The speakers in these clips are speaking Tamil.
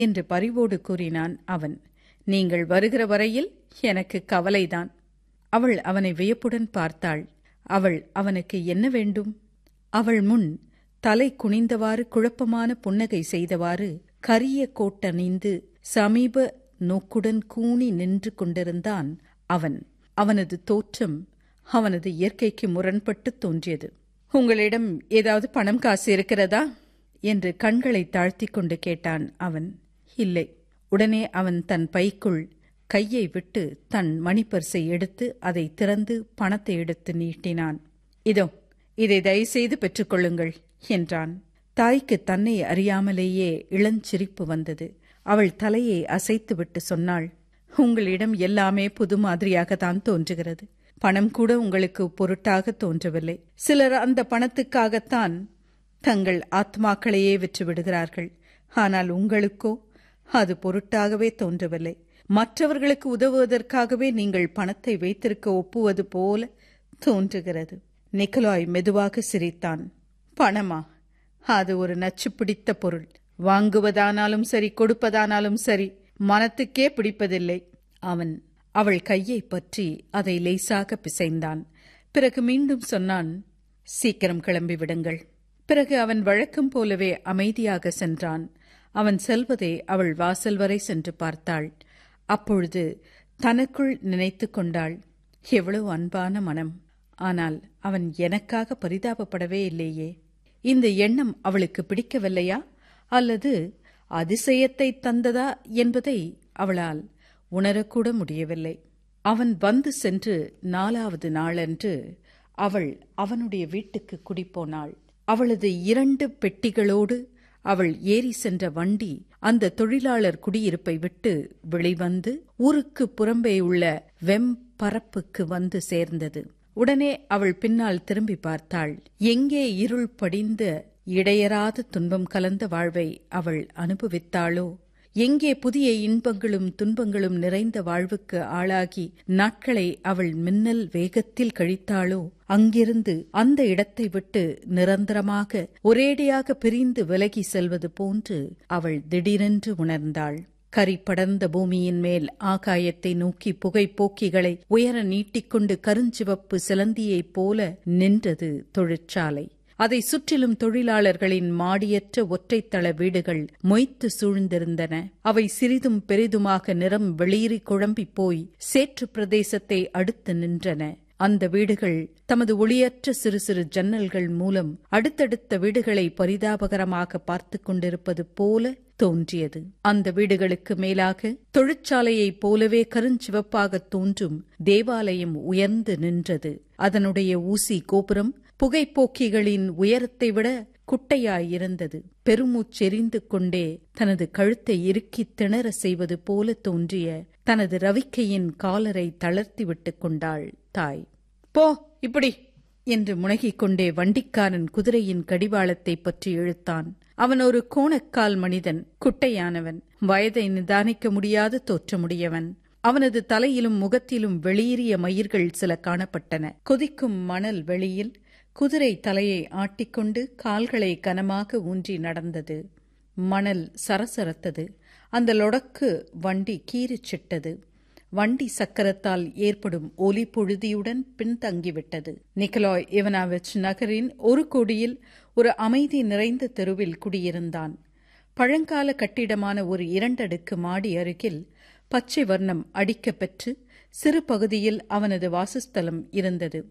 என்று பரிவோடு கூறினான் அவன் நீங்கள் வருகிற வரையில் எனக்கு கவலைதான் அவள் அவனை வியப்புடன் பார்த்தாள் அவள் அவனுக்கு என்ன வேண்டும் அவள் முன் தலை குனிந்தவாறு குழப்பமான புன்னகை செய்தவாறு கரிய கோட்டணிந்து சமீப நோக்குடன் கூனி நின்று கொண்டிருந்தான் அவன் அவனது தோற்றம் அவனது இயற்கைக்கு முரண்பட்டு தோன்றியது உங்களிடம் ஏதாவது பணம் காசு இருக்கிறதா என்று கண்களை தாழ்த்திக் கொண்டு கேட்டான் அவன் இல்லை உடனே அவன் தன் பைக்குள் கையை விட்டு தன் மணிப்பர்சை எடுத்து அதை திறந்து பணத்தை எடுத்து நீட்டினான் இதோ இதை தயவுசெய்து பெற்றுக்கொள்ளுங்கள் என்றான் தாய்க்கு தன்னை அறியாமலேயே இளஞ்சிரிப்பு வந்தது அவள் தலையை அசைத்துவிட்டு சொன்னாள் உங்களிடம் எல்லாமே புது மாதிரியாகத்தான் தோன்றுகிறது பணம் கூட உங்களுக்கு பொருட்டாக தோன்றவில்லை சிலர் அந்த பணத்துக்காகத்தான் தங்கள் ஆத்மாக்களையே விற்று விடுகிறார்கள் ஆனால் உங்களுக்கோ அது பொருட்டாகவே தோன்றவில்லை மற்றவர்களுக்கு உதவுவதற்காகவே நீங்கள் பணத்தை வைத்திருக்க ஒப்புவது போல தோன்றுகிறது நிக்கலாய் மெதுவாக சிரித்தான் பணமா அது ஒரு நச்சு பிடித்த பொருள் வாங்குவதானாலும் சரி கொடுப்பதானாலும் சரி மனத்துக்கே பிடிப்பதில்லை அவன் அவள் கையை பற்றி அதை லேசாக பிசைந்தான் பிறகு மீண்டும் சொன்னான் சீக்கிரம் கிளம்பி விடுங்கள் பிறகு அவன் வழக்கம் போலவே அமைதியாக சென்றான் அவன் செல்வதை அவள் வாசல் வரை சென்று பார்த்தாள் அப்பொழுது தனக்குள் நினைத்து கொண்டாள் எவ்வளவு அன்பான மனம் ஆனால் அவன் எனக்காக பரிதாபப்படவே இல்லையே இந்த எண்ணம் அவளுக்கு பிடிக்கவில்லையா அல்லது அதிசயத்தை தந்ததா என்பதை அவளால் உணரக்கூட முடியவில்லை அவன் வந்து சென்று நாலாவது நாளன்று அவள் அவனுடைய வீட்டுக்கு குடிப்போனாள் அவளது இரண்டு பெட்டிகளோடு அவள் ஏறி சென்ற வண்டி அந்த தொழிலாளர் குடியிருப்பை விட்டு வெளிவந்து ஊருக்கு புறம்பே உள்ள வெம் பரப்புக்கு வந்து சேர்ந்தது உடனே அவள் பின்னால் திரும்பி பார்த்தாள் எங்கே இருள் படிந்த இடையராத துன்பம் கலந்த வாழ்வை அவள் அனுபவித்தாளோ எங்கே புதிய இன்பங்களும் துன்பங்களும் நிறைந்த வாழ்வுக்கு ஆளாகி நாட்களை அவள் மின்னல் வேகத்தில் கழித்தாளோ அங்கிருந்து அந்த இடத்தை விட்டு நிரந்தரமாக ஒரேடியாக பிரிந்து விலகி செல்வது போன்று அவள் திடீரென்று உணர்ந்தாள் கரி படர்ந்த பூமியின் மேல் ஆகாயத்தை நோக்கி புகை போக்கிகளை உயர நீட்டிக்கொண்டு கருஞ்சிவப்பு சிலந்தியைப் போல நின்றது தொழிற்சாலை அதை சுற்றிலும் தொழிலாளர்களின் மாடியற்ற ஒற்றைத்தள வீடுகள் மொய்த்து சூழ்ந்திருந்தன அவை சிறிதும் பெரிதுமாக நிறம் வெளியேறி குழம்பி போய் சேற்று பிரதேசத்தை அடுத்து நின்றன அந்த வீடுகள் தமது ஒளியற்ற சிறு சிறு ஜன்னல்கள் மூலம் அடுத்தடுத்த வீடுகளை பரிதாபகரமாக பார்த்து கொண்டிருப்பது போல தோன்றியது அந்த வீடுகளுக்கு மேலாக தொழிற்சாலையைப் போலவே கருஞ்சிவப்பாக தோன்றும் தேவாலயம் உயர்ந்து நின்றது அதனுடைய ஊசி கோபுரம் புகைப்போக்கிகளின் உயரத்தை விட குட்டையாயிருந்தது பெருமூச்செறிந்து கொண்டே தனது கழுத்தை இறுக்கி திணற செய்வது போல தோன்றிய தனது ரவிக்கையின் காலரை தளர்த்தி விட்டுக் கொண்டாள் தாய் போ இப்படி என்று முனகிக் கொண்டே வண்டிக்காரன் குதிரையின் கடிவாளத்தை பற்றி இழுத்தான் அவன் ஒரு கோணக்கால் மனிதன் குட்டையானவன் வயதை நிதானிக்க முடியாத தோற்றமுடையவன் அவனது தலையிலும் முகத்திலும் வெளியேறிய மயிர்கள் சில காணப்பட்டன கொதிக்கும் மணல் வெளியில் குதிரை தலையை ஆட்டிக்கொண்டு கால்களை கனமாக ஊன்றி நடந்தது மணல் சரசரத்தது அந்த லொடக்கு வண்டி கீறிச்சிட்டது வண்டி சக்கரத்தால் ஏற்படும் ஒலி பொழுதியுடன் பின்தங்கிவிட்டது நிக்கலாய் இவனாவிச் நகரின் ஒரு கோடியில் ஒரு அமைதி நிறைந்த தெருவில் குடியிருந்தான் பழங்கால கட்டிடமான ஒரு இரண்டடுக்கு மாடி அருகில் பச்சை வர்ணம் அடிக்கப்பெற்று சிறு பகுதியில் அவனது வாசஸ்தலம் இருந்தது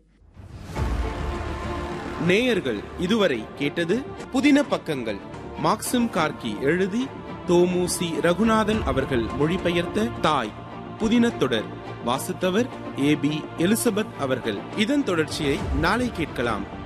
நேயர்கள் இதுவரை கேட்டது புதின பக்கங்கள் மாக்சிம் கார்கி எழுதி தோமுசி ரகுநாதன் அவர்கள் மொழிபெயர்த்த தாய் புதின தொடர் வாசித்தவர் ஏ பி எலிசபெத் அவர்கள் இதன் தொடர்ச்சியை நாளை கேட்கலாம்